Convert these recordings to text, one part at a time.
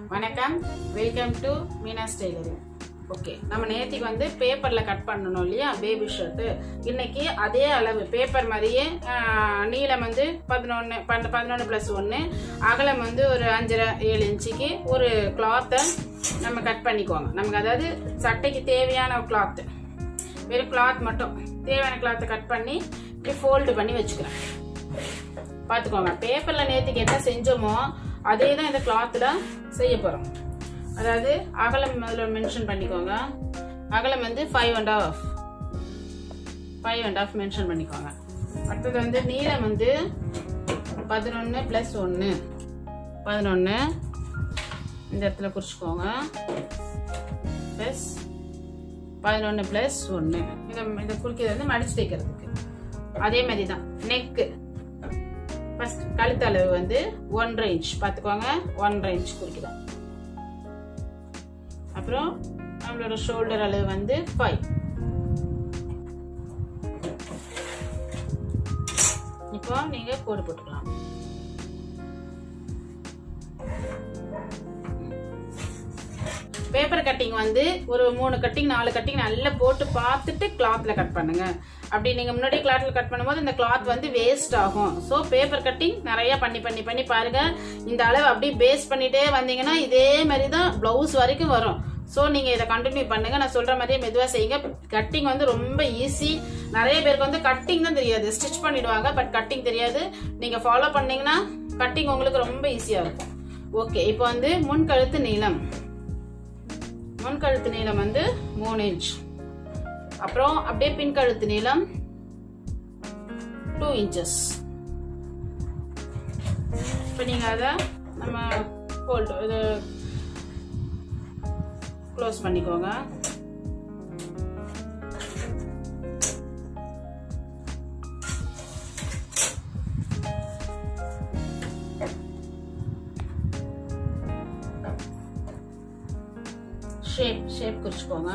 வணக்கம் welcome to Meena's tailoring okay நம்ம நேத்திக்கு வந்து பேப்பர்ல கட் பண்ணணும் இல்லையா பேபி ஷர்ட்டு இன்னைக்கு அதே அளவு பேப்பர் மாதிரியே ஆஹ், நீளம் வந்து பதினொன்று பதினொன்று ப்ளஸ் ஒன்று அகலம் வந்து ஒரு அஞ்சரை ஏழு இன்ச்சுக்கு ஒரு கிளாத்தை நம்ம கட் பண்ணிக்குவாங்க நமக்கு அதாவது சட்டைக்கு தேவையான கிளாத்து வெறும் கிளாத் மட்டும் தேவையான கிளாத்தை கட் பண்ணி இப்படி ஃபோல்டு பண்ணி வச்சுக்கிறேன் பார்த்துக்கோங்க பேப்பரில் நேற்றுக்கு என்ன செஞ்சோமோ அதே தான் இந்த கிளாத்தில் செய்ய போகிறோம் அதாவது அகலம் முதல்ல மென்ஷன் பண்ணிக்கோங்க அகலம் வந்து five and half five and half mention பண்ணிக்கோங்க அடுத்தது வந்து நீளம் வந்து பதினொன்று ப்ளஸ் ஒன்று பதினொன்று இந்த இடத்துல குறிச்சிக்கோங்க ப்ளஸ் பதினொன்று ப்ளஸ் ஒன்று இதை இதை குறிக்கிறது வந்து மடிச்சு தைக்கிறதுக்கு அதே மாதிரி தான் நெக்கு ஃபர்ஸ்ட் கழுத்தளவு வந்து ஒன்றரை இன்ச் பார்த்துக்கோங்க ஒன்றரை இன்ச் குறிக்கிறோம் அப்புறம் நம்மளோட ஷோல்டர் அளவு வந்து ஃபைவ் இப்போ நீங்க கோடு போட்டுக்கலாம் பேப்பர் கட்டிங் வந்து ஒரு மூணு கட்டிங் நாலு கட்டிங் நல்லா போட்டு பார்த்துட்டு கிளாத்ல கட் பண்ணுங்க அப்படி நீங்க முன்னாடி கிளாத்ல கட் பண்ணும்போது இந்த கிளாத் வந்து வேஸ்ட் ஆகும் ஸோ பேப்பர் கட்டிங் நிறைய பண்ணி பண்ணி பண்ணி பாருங்க இந்த அளவு அப்படியே பேஸ் பண்ணிட்டே வந்தீங்கன்னா இதே மாதிரி தான் பிளவுஸ் வரைக்கும் வரும் ஸோ நீங்க இதை கண்டினியூ பண்ணுங்க நான் சொல்ற மாதிரியே மெதுவாக செய்யுங்க கட்டிங் வந்து ரொம்ப ஈஸி நிறைய பேருக்கு வந்து கட்டிங் தான் தெரியாது ஸ்டிச் பண்ணிடுவாங்க பட் கட்டிங் தெரியாது நீங்க ஃபாலோ பண்ணீங்கன்னா கட்டிங் உங்களுக்கு ரொம்ப ஈஸியா இருக்கும் ஓகே இப்போ வந்து முன் கழுத்து நீளம் முன் கழுத்து நீளம் வந்து மூணு இன்ச் அப்புறம் அப்படியே பின் கழுத்து நீளம் டூ இன்ச்சஸ் இப்போ நீங்கள் அதை நம்ம ஃபோல்டு இது க்ளோஸ் பண்ணிக்கோங்க ஷேப் ஷேப் குறிச்சுக்கோங்க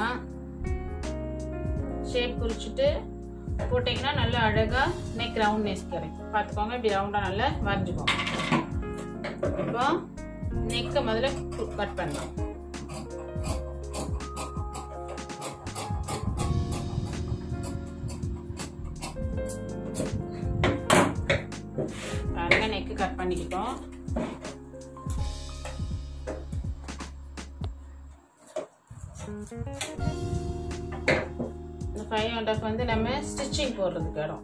ஷேப் குறிச்சிட்டு போட்டிங்கன்னா நல்லா அழகா நெக் ரவுண்ட் நெக் கிடைக்கும் பார்த்துக்கோங்க இப்படி ரவுண்டாக நல்லா வரைஞ்சிக்கோங்க இப்போ நெக்கை முதல்ல கட் பண்ணலாம் பாருங்க நெக்கு கட் பண்ணிக்கிட்டோம் இந்த ஃபைவ் அண்ட் ஆஃப் வந்து நம்ம ஸ்டிச்சிங் போடுறதுக்கு இடம்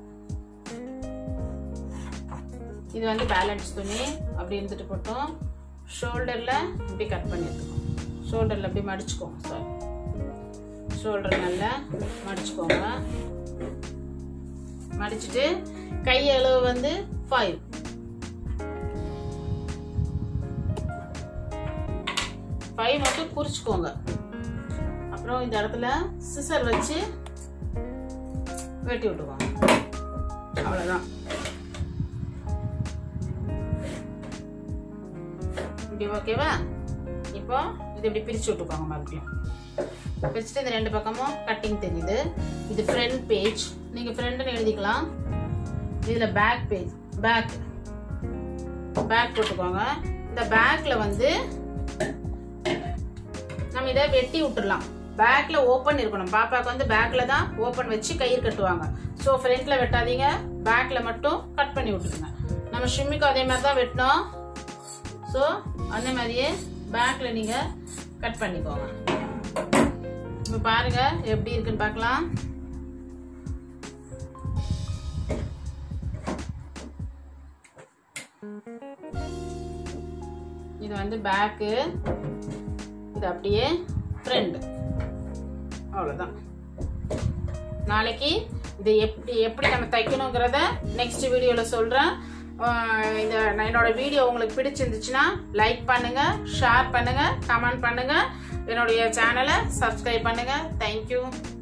இது வந்து பேலன்ஸ் துணி அப்படி இருந்துட்டு போட்டோம் ஷோல்டரில் இப்படி கட் பண்ணி எடுத்துக்கோம் ஷோல்டரில் அப்படி மடிச்சுக்கோங்க சார் ஷோல்டர் நல்லா மடிச்சுக்கோங்க மடிச்சுட்டு கை அளவு வந்து ஃபைவ் ஃபைவ் மட்டும் குறிச்சுக்கோங்க அப்புறம் இந்த இடத்துல சிசர் வச்சு வெட்டி விட்டுக்கோங்க அவ்வளோதான் இப்படி ஓகேவா இப்போ இது இப்படி பிரிச்சு விட்டுக்கோங்க மறுபடியும் பிரிச்சுட்டு இந்த ரெண்டு பக்கமும் கட்டிங் தெரியுது இது ஃப்ரண்ட் பேஜ் நீங்க ஃப்ரண்ட்னு எழுதிக்கலாம் இதுல பேக் பேஜ் பேக் பேக் போட்டுக்கோங்க இந்த பேக்ல வந்து நம்ம இதை வெட்டி விட்டுறலாம் பேக்ல ஓப்பன் இருக்கணும் பாப்பாக்கு வந்து பேக்ல தான் ஓப்பன் வச்சு கயிறு கட்டுவாங்க ஸோ ஃப்ரண்ட்ல வெட்டாதீங்க பேக்ல மட்டும் கட் பண்ணி விட்டுருங்க நம்ம ஷிம்மிக்கு அதே மாதிரி தான் வெட்டினோம் ஸோ அந்த மாதிரியே பேக்ல நீங்க கட் பண்ணிக்கோங்க இப்போ பாருங்க எப்படி இருக்குன்னு பார்க்கலாம் இது வந்து பேக்கு இது அப்படியே ஃப்ரண்ட் அவ்வளோதான் நாளைக்கு இது எப்படி எப்படி நம்ம தைக்கணுங்கிறத நெக்ஸ்ட் வீடியோவில் சொல்கிறேன் இந்த நான் என்னோட வீடியோ உங்களுக்கு பிடிச்சிருந்துச்சுன்னா லைக் பண்ணுங்க ஷேர் பண்ணுங்க கமெண்ட் பண்ணுங்க என்னுடைய சேனலை சப்ஸ்கிரைப் பண்ணுங்க தேங்க்யூ